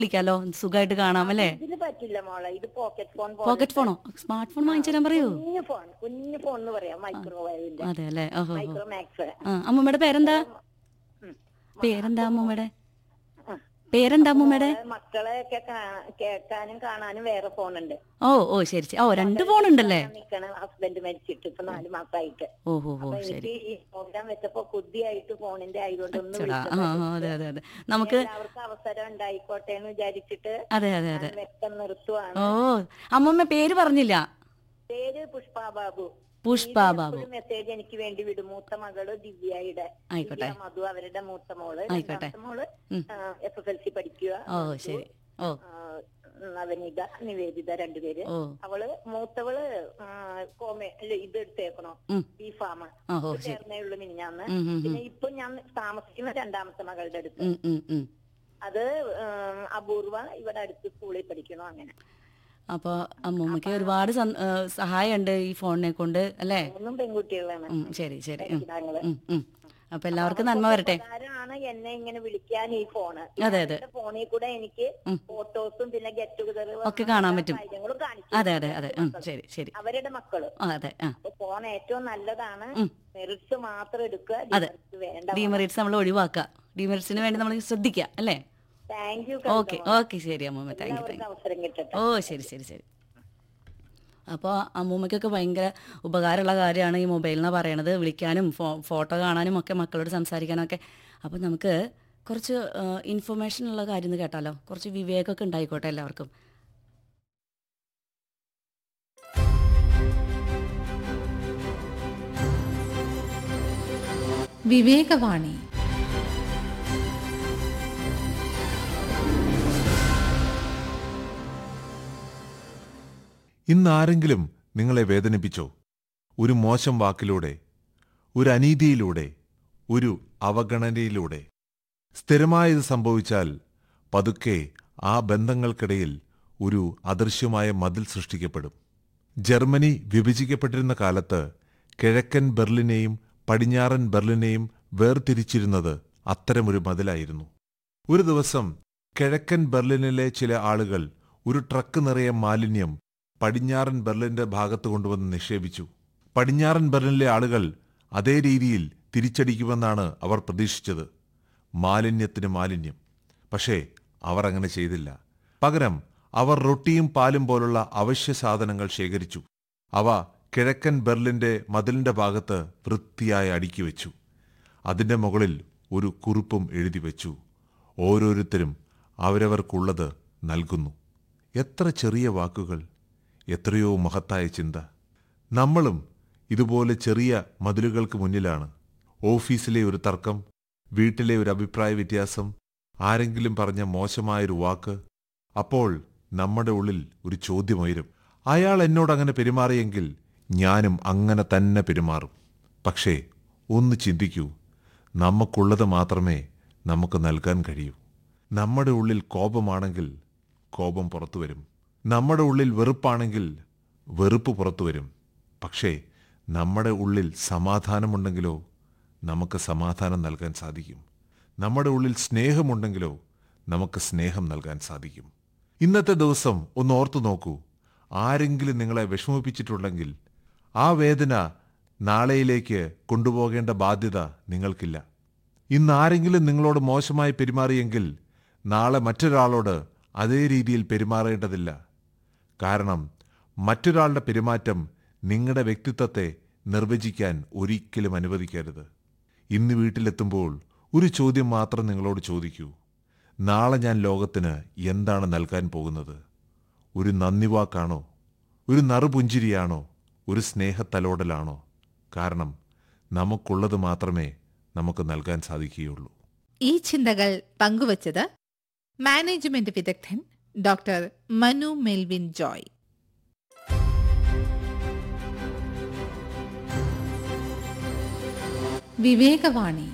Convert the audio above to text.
വിളിക്കാലോ സുഖമായിട്ട് കാണാം അല്ലേ ഇതിന് പറ്റില്ല മോളെ ഇത് പോക്കറ്റ് ഫോൺ പോക്കറ്റ് ഫോണോ സ്മാർട്ട് ഫോൺ വാങ്ങിച്ചു തരാൻ പറയൂ കുഞ്ഞു ഫോൺ കുഞ്ഞു ഫോൺ എന്ന് പറയാം മൈക്രോവേവിന്റെ അതെ അല്ലേ ഓഹോ മൈക്രോ മാക്സ് ആ അമ്മൂമ്മയുടെ പേരെന്താ പേരെന്താ അമ്മൂമ്മയുടെ പേരെന്താ അമ്മൂമ്മയുടെ മക്കളെയൊക്കെ കേൾക്കാനും കാണാനും വേറെ ഫോണുണ്ട് ഓ ഓ ശരി ശരി ഓ രണ്ട് ഫോൺ ഉണ്ടല്ലേ നിക്കണ ഹസ്ബൻഡ് മരിച്ചിട്ട് ഇപ്പൊ നാല് മാസമായിട്ട് ഓ ഹോ ഹോ അപ്പൊ ശരി എനിക്ക് ഈ പ്രോഗ്രാം വെച്ചപ്പോ ബുദ്ധിയായിട്ട് ഫോണിന്റെ ആയതുകൊണ്ട് ഒന്ന് ചേടാ ആ വിളിച്ചതാ. ആ, അതെ അതെ അതെ നമുക്ക് എല്ലാവർക്കും അവസരം ഉണ്ടായിക്കോട്ടെ എന്ന് വിചാരിച്ചിട്ട് അതെ അതെ അതെ ഞാൻ വ്യക്തം നിർത്തുവാണ് ഓ അമ്മൂമ്മ പേര് പറഞ്ഞില്ല പേര് പുഷ്പ ബാബു പുഷ്പ ബാബു മെസ്സേജ് എനിക്ക് വേണ്ടി വിടും മൂത്ത മകള് ദിവ്യയുടെ ആയിക്കോട്ടെ ദിവ്യ മധു അവരുടെ മൂത്ത മോള് ആയിക്കോട്ടെ. രണ്ടാമത്തെ മോള് ഉം. എസ് എസ് എൽ സി പഠിക്കുക ഓ ശരി ഓ ആ, നവനിത നിവേദിത രണ്ടുപേര് ഓ അവള് മൂത്തവള് ആ, കോമേ അല്ല ഇത് എടുത്തേക്കണോ ഉം. ബി ഫാം ആ ഓ ശരി ചേർന്നേ ഉള്ളു മിനിഞ്ഞാന്ന് ഉം, ഉം, ഉം. പിന്നെ ഇപ്പൊ ഞാൻ താമസിക്കുന്ന രണ്ടാമത്തെ മകളുടെ അടുത്ത് ഉം, ഉം, ഉം. അത് ഉം, അപൂർവ ഇവിടെ അടുത്ത് സ്കൂളിൽ പഠിക്കണോ അങ്ങനെ അപ്പൊ അമ്മൂമ്മക്ക് ഒരുപാട് സം- ഏ, സഹായമുണ്ട് ഈ ഫോണിനെ കൊണ്ട് അല്ലേ മൂന്നും പെൺകുട്ടികളാണ് ഉം, ശരി ശരി ഉം, ഞങ്ങള് ഉം, ഉം. അപ്പൊ എല്ലാവർക്കും നന്മ വരട്ടെ ഉപകാരമാണ് എന്നെ ഇങ്ങനെ വിളിക്കാൻ ഈ ഫോണ് അതെ, അതെ. ഫോണിൽ കൂടെ എനിക്ക് ഉം. ഫോട്ടോസും പിന്നെ ഗെറ്റ് ടുഗദർ ഒക്കെ കാണാൻ പറ്റും. കാര്യങ്ങളും കാണിക്കും അതെ അതെ അതെ ഉം, ശരി ശരി അവരുടെ മക്കള് ആ, അതെ ആ അപ്പൊ ഫോൺ ഏറ്റവും നല്ലതാണ് ഉം. മെറിറ്റ്സ് മാത്രം എടുക്കുക അതെ. demerits വേണ്ട ഡിമെറിറ്റ്സ് നമ്മൾ ഒഴിവാക്കുക ഡിമെറിറ്റ്സിന് വേണ്ടി നമ്മൾ ശ്രദ്ധിക്കുക അല്ലേ താങ്ക് യു ഓക്കെ ഓക്കെ ശരി അമ്മൂമ്മ താങ്ക് യു താങ്ക് എല്ലാവർക്കും അവസരം കിട്ടട്ടെ ഓ ശരി ശരി ശരി അപ്പോൾ അമ്മൂമ്മയ്ക്കൊക്കെ ഭയങ്കര ഉപകാരമുള്ള കാര്യമാണ് ഈ മൊബൈൽ എന്ന് പറയണത് വിളിക്കാനും ഫോ ഫോട്ടോ കാണാനും ഒക്കെ മക്കളോട് സംസാരിക്കാനും ഒക്കെ അപ്പോൾ നമുക്ക് കുറച്ച് ഇൻഫർമേഷൻ ഉള്ള കാര്യം ഒന്ന് കേട്ടാലോ കുറച്ച് വിവേകമൊക്കെ ഉണ്ടായിക്കോട്ടെ എല്ലാവർക്കും വിവേകവാണി ഇന്ന് ആരെങ്കിലും നിങ്ങളെ വേദനിപ്പിച്ചോ ഒരു മോശം വാക്കിലൂടെ ഒരു അനീതിയിലൂടെ ഒരു അവഗണനയിലൂടെ സ്ഥിരമായത് സംഭവിച്ചാൽ പതുക്കെ ആ ബന്ധങ്ങൾക്കിടയിൽ ഒരു അദൃശ്യമായ മതിൽ സൃഷ്ടിക്കപ്പെടും ജർമ്മനി വിഭജിക്കപ്പെട്ടിരുന്ന കാലത്ത് കിഴക്കൻ ബെർലിനെയും പടിഞ്ഞാറൻ ബെർലിനെയും വേർതിരിച്ചിരുന്നത് അത്തരമൊരു മതിലായിരുന്നു ഒരു ദിവസം കിഴക്കൻ ബെർലിനിലെ ചില ആളുകൾ ഒരു ട്രക്ക് നിറയെ മാലിന്യം പടിഞ്ഞാറൻ ബെർലിന്റെ ഭാഗത്ത് കൊണ്ടുവന്ന് നിക്ഷേപിച്ചു പടിഞ്ഞാറൻ ബെർലിനിലെ ആളുകൾ അതേ രീതിയിൽ തിരിച്ചടിക്കുമെന്നാണ് അവർ പ്രതീക്ഷിച്ചത് മാലിന്യത്തിന് മാലിന്യം പക്ഷേ അവർ അങ്ങനെ ചെയ്തില്ല പകരം അവർ റൊട്ടിയും പാലും പോലുള്ള അവശ്യ സാധനങ്ങൾ ശേഖരിച്ചു അവ കിഴക്കൻ ബെർലിന്റെ മതിലിന്റെ ഭാഗത്ത് വൃത്തിയായി അടുക്കി വെച്ചു അതിന്റെ മുകളിൽ ഒരു കുറിപ്പും എഴുതി വെച്ചു ഓരോരുത്തരും അവരവർക്കുള്ളത് നൽകുന്നു എത്ര ചെറിയ വാക്കുകൾ എത്രയോ മഹത്തായ ചിന്ത നമ്മളും ഇതുപോലെ ചെറിയ മതിലുകൾക്ക് മുന്നിലാണ് ഓഫീസിലെ ഒരു തർക്കം വീട്ടിലെ ഒരു അഭിപ്രായ വ്യത്യാസം ആരെങ്കിലും പറഞ്ഞ മോശമായൊരു വാക്ക് അപ്പോൾ നമ്മുടെ ഉള്ളിൽ ഒരു ചോദ്യമുയരും അയാൾ എന്നോട് അങ്ങനെ പെരുമാറിയെങ്കിൽ ഞാനും അങ്ങനെ തന്നെ പെരുമാറും പക്ഷേ ഒന്ന് ചിന്തിക്കൂ നമുക്കുള്ളത് മാത്രമേ നമുക്ക് നൽകാൻ കഴിയൂ നമ്മുടെ ഉള്ളിൽ കോപമാണെങ്കിൽ കോപം പുറത്തു വരും നമ്മുടെ ഉള്ളിൽ വെറുപ്പാണെങ്കിൽ വെറുപ്പ് പുറത്തു വരും പക്ഷേ നമ്മുടെ ഉള്ളിൽ സമാധാനമുണ്ടെങ്കിലോ നമുക്ക് സമാധാനം നൽകാൻ സാധിക്കും നമ്മുടെ ഉള്ളിൽ സ്നേഹമുണ്ടെങ്കിലോ നമുക്ക് സ്നേഹം നൽകാൻ സാധിക്കും ഇന്നത്തെ ദിവസം ഒന്ന് ഓർത്തു നോക്കൂ ആരെങ്കിലും നിങ്ങളെ വിഷമിപ്പിച്ചിട്ടുണ്ടെങ്കിൽ ആ വേദന നാളെയിലേക്ക് കൊണ്ടുപോകേണ്ട ബാധ്യത നിങ്ങൾക്കില്ല ഇന്ന് ആരെങ്കിലും നിങ്ങളോട് മോശമായി പെരുമാറിയെങ്കിൽ നാളെ മറ്റൊരാളോട് അതേ രീതിയിൽ പെരുമാറേണ്ടതില്ല കാരണം മറ്റൊരാളുടെ പെരുമാറ്റം നിങ്ങളുടെ വ്യക്തിത്വത്തെ നിർവചിക്കാൻ ഒരിക്കലും അനുവദിക്കരുത് ഇന്ന് വീട്ടിലെത്തുമ്പോൾ ഒരു ചോദ്യം മാത്രം നിങ്ങളോട് ചോദിക്കൂ നാളെ ഞാൻ ലോകത്തിന് എന്താണ് നൽകാൻ പോകുന്നത് ഒരു നന്ദി വാക്കാണോ ഒരു നറുപുഞ്ചിരിയാണോ ഒരു സ്നേഹത്തലോടലാണോ കാരണം നമുക്കുള്ളത് മാത്രമേ നമുക്ക് നൽകാൻ സാധിക്കുകയുള്ളൂ ഈ ചിന്തകൾ പങ്കുവച്ചത് മാനേജ്മെന്റ് വിദഗ്ധൻ ഡോക്ടർ മനു മെൽവിൻ ജോയ് വിവേകവാണി